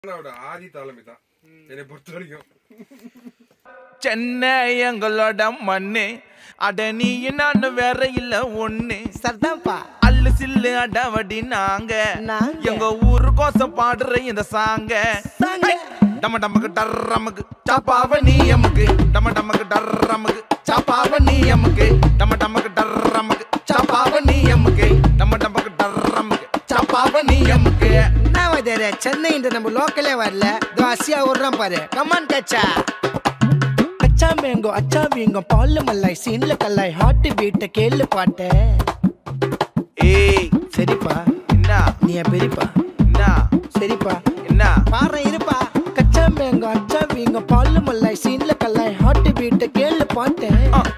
அவரோட ஆதி தலைமை தான் என்னை பொறுத்த வரைக்கும் சென்னை எங்களோட மண்ணு அட நீ நான் வேற இல்ல ஒண்ணு சரிதான்ப்பா அல்லு சில்லு அடவடி நாங்க நாங்க. எங்க ஊரு கோசம் பாடுற இந்த சாங்க சாங்க. டம டமக்கு டர்ரமுக்கு சாப்பாவ நீ எமுக்கு டம டமக்கு டர்ரமுக்கு சாப்பாவ நீ எமுக்கு டம டமக்கு டர்ரமுக்கு சாப்பாவ நீ எமுக்கு டம டமக்கு டர்ரமுக்கு சாப்பாவ நீ எமுக்கு என்ன வதர சென்னைன்ற நம்ம லோக்கலே வரல இதோ அசியா விடுறான் பாரு கமான் கச்சா அச்சா மேங்கோ அச்சா வீங்கோ பால் மல்லாய் சீன்ல கல்லாய் ஹார்ட் பீட்ட கேளு பாட்ட ஏய் சரிப்பா என்ன நீ என் பெரியப்பா என்ன சரிப்பா என்ன பாரு இருப்பா கச்சா மேங்கோ அச்சா வீங்கோ பால் மல்லாய் சீன்ல கல்லாய் ஹார்ட் பீட்ட கேளு பாட்ட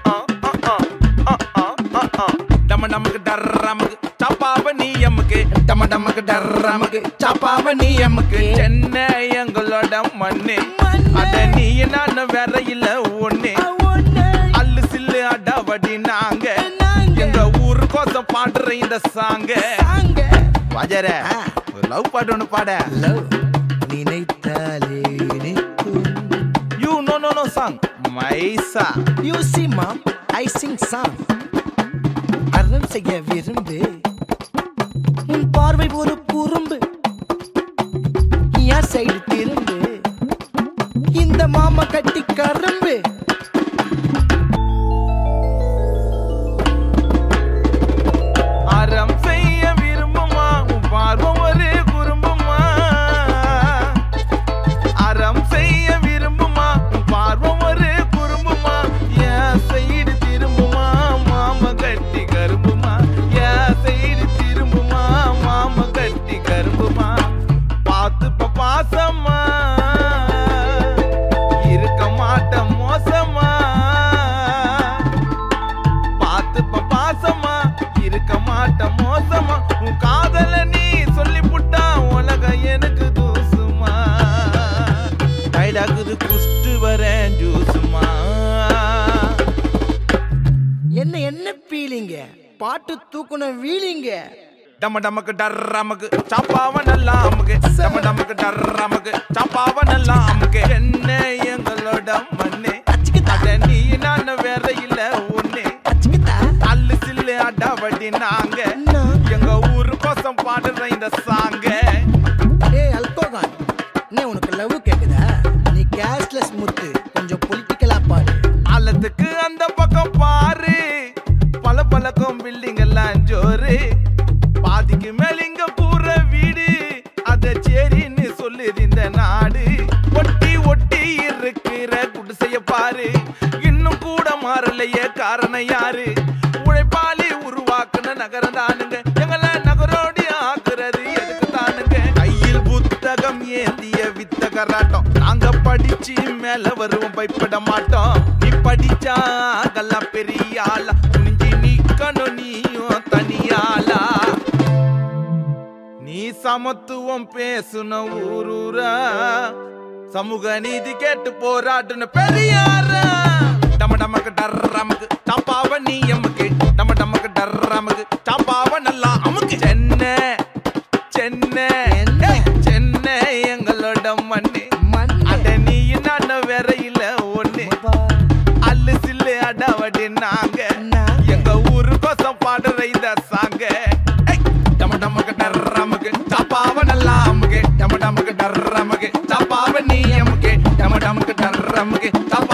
டம டமக்கு டர்ரமுக்கு சாப்பாவ நீ எமுக்கு டம டமக்கு டர்ரமுக்கு சாப்பாவ நீ எமுக்கு சென்னை எங்களோட மண்ணு அட நீ நான் வேற இல்ல ஒண்ணு அல்லு சில்லு அடவடி நாங்க எங்க ஊரு கோசம் பாடுற இந்த சாங்க வாஜர ஆ. ஒரு லவ் பாட்டு ஒண்ணு பாட லவ் நினைத்தாலே நிற்கும் you know no no song மைசா you see mom I sing song அறம் செய்ய விரும்பு உன் பார்வை ஒரு குறும்பு யார் சைடு திரும்பு இந்த மாமா கட்டி கரும்பு அறம் செய்ய விரும்புமா உன் பார்வம் ஒரு குறும்புமா அறம் செய்ய விரும்புமா உன் பார்வம் ஒரு குறும்புமா என் சைடு திரும்புமா மாம கட்டி கரும்புமா என் சைடு திரும்புமா மாம கட்டி கரும்புமா பார்த்து இப்ப பாசமா இருக்க மாட்டேன் மோசமா பார்த்து இப்ப பாசமா இருக்க மாட்ட மோசமா உன் காதல நீ சொல்லி புட்டா உலகம் எனக்கு தூசுமா டைடாக்குது குஷ்டு வரேன் ஜூசுமா என்ன என்ன பீலிங்க பாட்டு தூக்கணும் வீலிங்க டம டமக்கு டர்ரமுக்கு சாப்பாவ நல்லா அமுக்கு டம டமக்கு டர்ரமுக்கு சாப்பாவ நல்லா அமுக்கு என்ன எங்களோட மண்ணு அட நீ நான் வேற இல்ல ஒண்ணு அச்சுக்கிட்டா அல்லு சில்லு அடாவடி நாங்க நான். எங்க ஊரு கோசம் பாடுற இந்த சாங்க ஏய் அல்கோகான் என்ன உனக்கு லவ் கேக்குதா நீ கேஷ்லெஸ் முத்து கொஞ்சம் பொலிட்டிக்கலா பாடு ஆலத்துக்கு அந்த பக்கம் பாரு பல பழக்கம் பில்டிங் எல்லாம் ஜோரு பாதிக்கு மேல இங்க கூற வீடு அத சேரின்னு சொல்லுது இந்த நாடு ஒட்டி ஒட்டி இருக்கிற குடிசைய பாரு இன்னும் கூட மாறலையே காரணம் யாரு உழைப்பாளி உருவாக்குன நகரம் தானுங்க எங்களை நகரோடி ஆக்குறது எதுக்கு தானுங்க கையில் புத்தகம் ஏந்திய வித்த கராட்டம் நாங்க படிச்சு மேல வருவோம் பயப்பட மாட்டோம் நீ படிச்சா கல்லா பெரிய ஆளா துணிஞ்சு நிக்கணும் நீயும் தனியாளா நீ சமத்துவம் பேசுன ஊரூரா சமூக நீதி கேட்டு போராட்டுன பெரியாரா டம டமக்கு டர்ரமுக்கு சாப்பாவ நீ எமுக்கு டம டமக்கு டர்ரமுக்கு சாப்பாவ நல்லா அமுக்கு சென்னை சென்னை என்ன? சென்னை எங்களோட மண்ணு மண்ணு. அட நீ நான் வேற இல்ல ஒண்ணு அல்லு சில்லு அடாவடி நாங்க நாங்க. எங்க ஊரு கோசம் பாடுற இந்த சாங்க ஏய், டம டமக்கு டர்ரமுக்கு சாப்பாவ நல்லா அமுக்கு டம டமக்கு டர்ரமுக்கு சாப்பாவ நீ எமுக்கு டம டமக்கு டர்ரமுக்கு சாப்பா